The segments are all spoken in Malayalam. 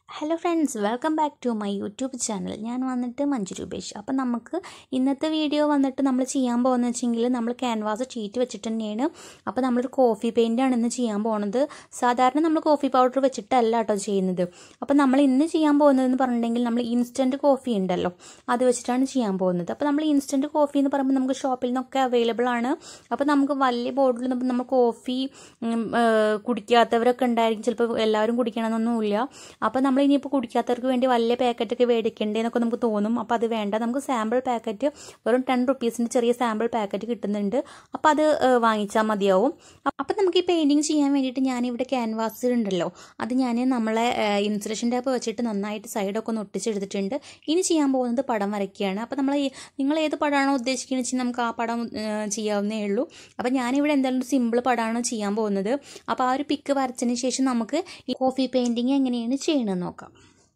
hello friends welcome back to my YouTube channel ഞാൻ വന്നിട്ട് മഞ്ജു രൂപേഷ് അപ്പം നമുക്ക് ഇന്നത്തെ വീഡിയോ വന്നിട്ട് നമ്മൾ ചെയ്യാൻ പോകുന്നത് വെച്ചെങ്കിൽ നമ്മൾ ക്യാൻവാസ് ഷീറ്റ് വെച്ചിട്ട് തന്നെയാണ് അപ്പോൾ നമ്മളൊരു കോഫി പെയിൻ്റാണ് ഇന്ന് ചെയ്യാൻ പോകുന്നത് സാധാരണ നമ്മൾ കോഫി പൗഡർ വെച്ചിട്ടല്ല കേട്ടോ ചെയ്യുന്നത് അപ്പോൾ നമ്മൾ ഇന്ന് ചെയ്യാൻ പോകുന്നതെന്ന് പറഞ്ഞിട്ടുണ്ടെങ്കിൽ നമ്മൾ ഇൻസ്റ്റൻറ്റ് കോഫി ഉണ്ടല്ലോ അത് വെച്ചിട്ടാണ് ചെയ്യാൻ പോകുന്നത് അപ്പോൾ നമ്മൾ ഇൻസ്റ്റൻറ്റ് കോഫി എന്ന് പറയുമ്പോൾ നമുക്ക് ഷോപ്പിൽ നിന്നൊക്കെ അവൈലബിൾ ആണ് അപ്പോൾ നമുക്ക് വലിയ ബോട്ടിൽ നമ്മൾ കോഫി കുടിക്കാത്തവരൊക്കെ ഉണ്ടായിരിക്കും ചിലപ്പോൾ എല്ലാവരും കുടിക്കണമെന്നൊന്നുമില്ല അപ്പോൾ നമ്മൾ ഇനിയിപ്പോൾ കുടിക്കാത്തവർക്ക് വേണ്ടി വലിയ പാക്കറ്റൊക്കെ മേടിക്കണ്ടേന്നൊക്കെ നമുക്ക് തോന്നും അപ്പോൾ അത് വേണ്ട നമുക്ക് സാമ്പിൾ പാക്കറ്റ് വെറും ടെൻ റുപ്പീസിൻ്റെ ചെറിയ സാമ്പിൾ പാക്കറ്റ് കിട്ടുന്നുണ്ട് അപ്പോൾ അത് വാങ്ങിച്ചാൽ മതിയാവും അപ്പം നമുക്ക് ഈ പെയിൻറ്റിങ് ചെയ്യാൻ വേണ്ടിയിട്ട് ഞാനിവിടെ ക്യാൻവാസ് ഉണ്ടല്ലോ അത് ഞാൻ നമ്മളെ ഇൻസുലേഷൻ ടാപ്പ് വെച്ചിട്ട് നന്നായിട്ട് സൈഡൊക്കെ ഒന്ന് ഒട്ടിച്ചെടുത്തിട്ടുണ്ട് ഇനി ചെയ്യാൻ പോകുന്നത് പടം വരയ്ക്കുകയാണ് അപ്പോൾ നമ്മൾ നിങ്ങൾ ഏത് പടമാണോ ഉദ്ദേശിക്കുന്നത് വെച്ചാൽ നമുക്ക് ആ പടം ചെയ്യാവുന്നേ ഉള്ളൂ അപ്പോൾ ഞാനിവിടെ എന്തായാലും ഒരു സിമ്പിൾ പടമാണ് ചെയ്യാൻ പോകുന്നത് അപ്പോൾ ആ ഒരു പിക്ക് വരച്ചതിന് ശേഷം നമുക്ക് ഈ കോഫി പെയിൻറ്റിങ് എങ്ങനെയാണ് ചെയ്യണമെന്ന് നോക്കാം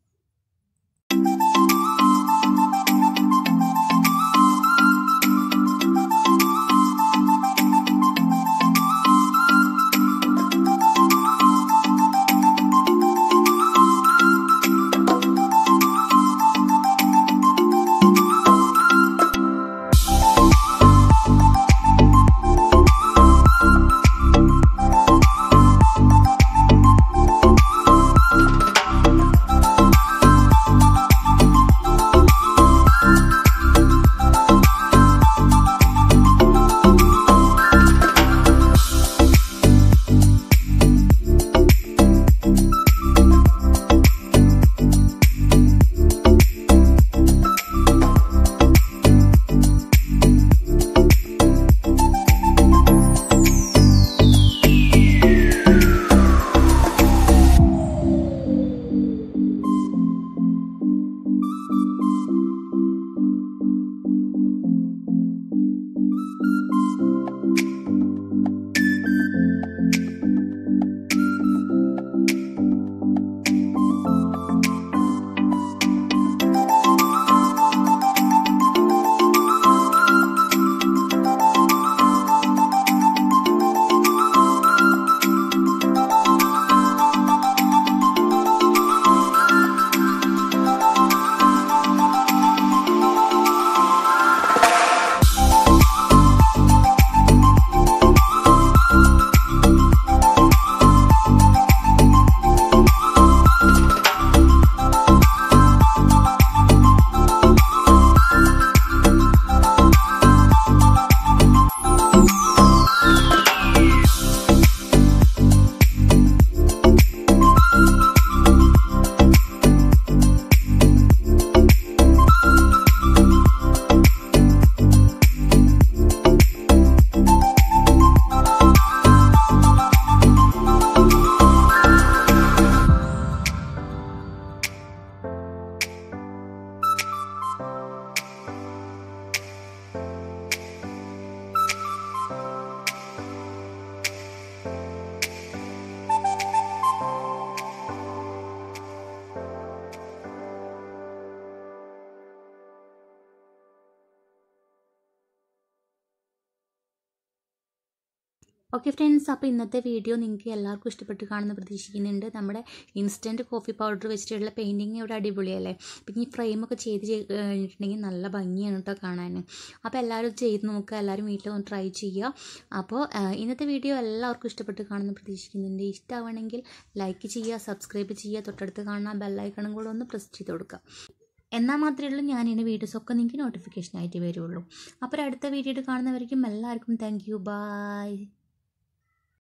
ഓക്കെ ഫ്രണ്ട്സ് അപ്പോൾ ഇന്നത്തെ വീഡിയോ നിങ്ങൾക്ക് എല്ലാവർക്കും ഇഷ്ടപ്പെട്ട് കാണുന്ന പ്രതീക്ഷിക്കുന്നുണ്ട് നമ്മുടെ ഇൻസ്റ്റൻറ്റ് കോഫി പൗഡർ വെച്ചിട്ടുള്ള പെയിൻറ്റിങ് ഇവിടെ അടിപൊളിയല്ലേ പിന്നെ ഈ ഫ്രെയിമൊക്കെ ചെയ്ത് കഴിഞ്ഞിട്ടുണ്ടെങ്കിൽ നല്ല ഭംഗിയാണ് കേട്ടോ കാണാൻ അപ്പോൾ എല്ലാവരും ചെയ്ത് നോക്കുക എല്ലാവരും വീട്ടിലൊന്ന് ട്രൈ ചെയ്യുക അപ്പോൾ ഇന്നത്തെ വീഡിയോ എല്ലാവർക്കും ഇഷ്ടപ്പെട്ട് കാണുന്ന പ്രതീക്ഷിക്കുന്നുണ്ട് ഇഷ്ടമാണെങ്കിൽ ലൈക്ക് ചെയ്യുക സബ്സ്ക്രൈബ് ചെയ്യുക തൊട്ടടുത്ത് കാണുന്ന ബെല്ലൈക്കണും കൂടെ ഒന്ന് പ്രസ് ചെയ്ത് കൊടുക്കുക എന്നാൽ മാത്രമേ ഉള്ളൂ ഞാൻ എൻ്റെ വീഡിയോസൊക്കെ നിങ്ങൾക്ക് നോട്ടിഫിക്കേഷൻ ആയിട്ട് വരുള്ളൂ അപ്പോൾ അടുത്ത വീഡിയോ കാണുന്നവരിക്കും എല്ലാവർക്കും താങ്ക് യു ബൈ